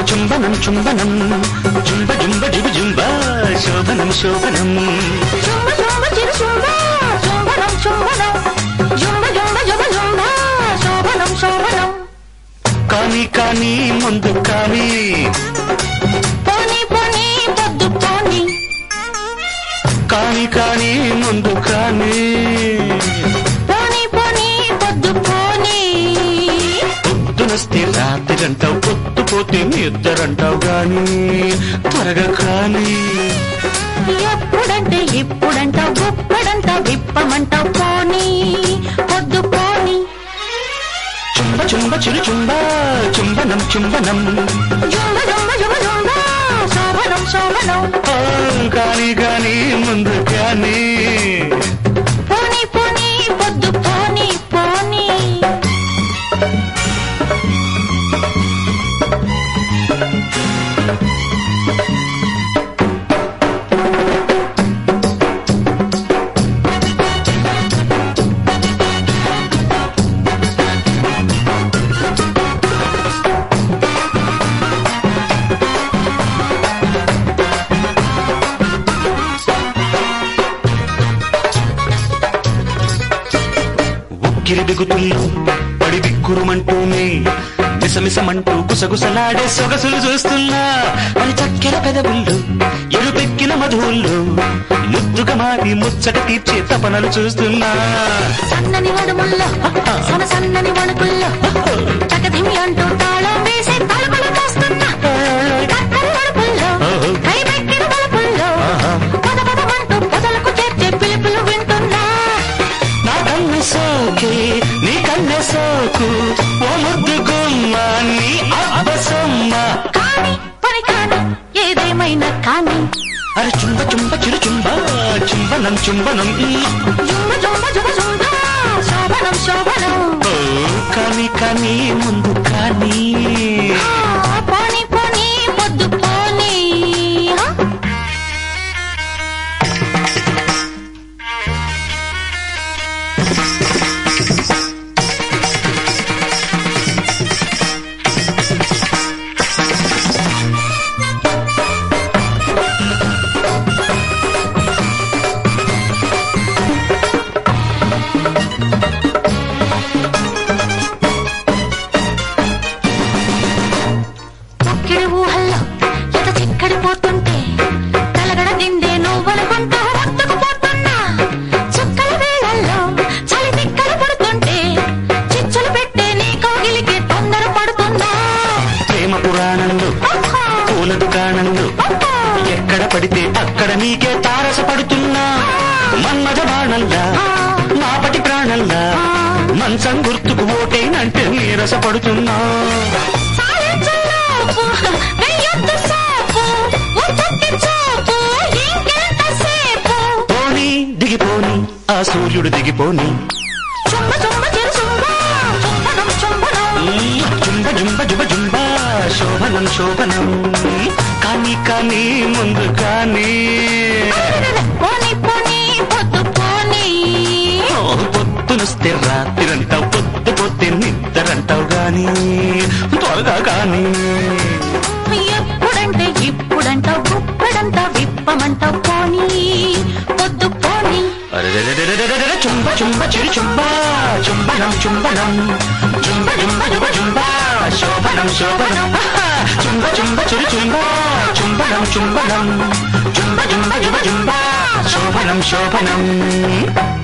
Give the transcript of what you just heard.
చుంబనం చుంబనం జుంబ జుంబ జుబు జుంబ శోభనం శోభనం జుంబ జుంబ చిరు జుంబ జుంబనం చుంబనం జుంబ జుంబ జుబ జుంబ శోభనం శోభనం కానీ కానీ ముందు కానీ పోనీ పోనీ పొద్దు పోనీ కానీ కానీ ముందు కానీ పోనీ పోనీ పొద్దు పోనీ పొద్దునొస్తే రాత్రిరంటావు పొద్దు పోతే నిద్రంటావు గాని త్వరగా కానీ ఎప్పుడంటే ఇప్పుడంటావు గుప్పడంటావు విప్పమంటావు పోనీ పొద్దు పోనీ చుంబ చుంబ చిరు చుంబ చుంబనం చుంబనం జుంబ జుంబ జుబ జుంబ శోభనం శోభనం ఆ, కానీ కానీ ముందు కానీ పోనీ పోనీ పొద్దు పోనీ పోనీ ఉక్కిరి బిగుతుల్లో పడి బిక్కురుమంటూనే మిసమిసమంటూ గుసగుసలాడే సొగసులు చూస్తున్నా మరి చక్కెర పెదవుల్లో ఎరుపెక్కిన మధువుల్లో ముద్దుగా మారి ముచ్చట తీర్చే తపనలు చూస్తున్నా సన్నని నడుముల్లో సన సన్నని వణుకుల్లో తగదిమి అంటూ తాళం వేసే తలుపులు కాస్తున్నా కక్కరి నడుపుల్లో కైపెక్కిన బలుపుల్లో పద పదమంటూ పొదలకు చేర్చే పిలుపులు వింటున్నా నా కన్ను సోకే నీ కన్నె సోకు ఓ ముద్దు గుమ్మ నీ అబ్బసమ్మ కానీ పని కాని ఏదేమైనా కానీ అరే చుంబ చుంబ చిరు చుంబ చుంబనం చుంబనం జుంబ జుంబ జుబ జుంబ శోభనం శోభనం ఓ, కానీ కానీ ముందు కానీ ఆ, పోనీ పోనీ పొద్దు పోనీ ఆ? ఒక్కిడి ఊహల్లో ఎత చిక్కడి పోతుంటే తలగడ తిండే నువ్వనుకుంటూ హత్తుకుపోతున్నా చుక్కల వేళల్లో చలి తిక్కలు పడుతుంటే చిచ్చులు పెట్టే నీ కౌగిలికి తొందర పడుతున్నా ప్రేమ పురాణంలో ఓహో, పూల దుకాణంలో ఓహో, ఎక్కడ పడితే అక్కడ నీకే తారసపడుతున్నా మన్మథ బాణల్లా మాపటి ప్రాణల్లా మంచం గుర్తుకు ఓటేనంటే నీరసపడుతున్నా సాయంత్రంలోపు వెయ్యొద్దు సోపు, ఉత్తొత్తి చూపు, ఇంకెంతసేపు? పోనీ దిగిపోని ఆ సూర్యుడు దిగిపోని చుమ్మ చుమ్మ చిరు చుమ్మ, చుంబనం చుంబనం. జుంబ జుంబ జుబ జుంబ శోభనం శోభనం కానీ కానీ ముందు కానీ పోనీ పోనీ పొద్దు పోనీ ఓ, పొద్దునొస్తే రాత్రిరంటావు పొద్దు పొద్దు నిద్రంటావు గాని త్వరగా కానీ ఎప్పుడంటే ఇప్పుడంటావు గుప్పడంటావు విప్పమంటావు పోనీ పొద్దు పోనీ అరెరెరెరెరెరెరెరె, చుంబ చుంబ చిరు చుంబ చుంబనం చుంబనం చుంబ జుంబ జుబ జుంబ శోభనం శోభనం చుంబ చుంబ చిరు చుంబ చుంబనం చుంబనం చుంబ జుంబ జుబ జుంబ శోభనం శోభనం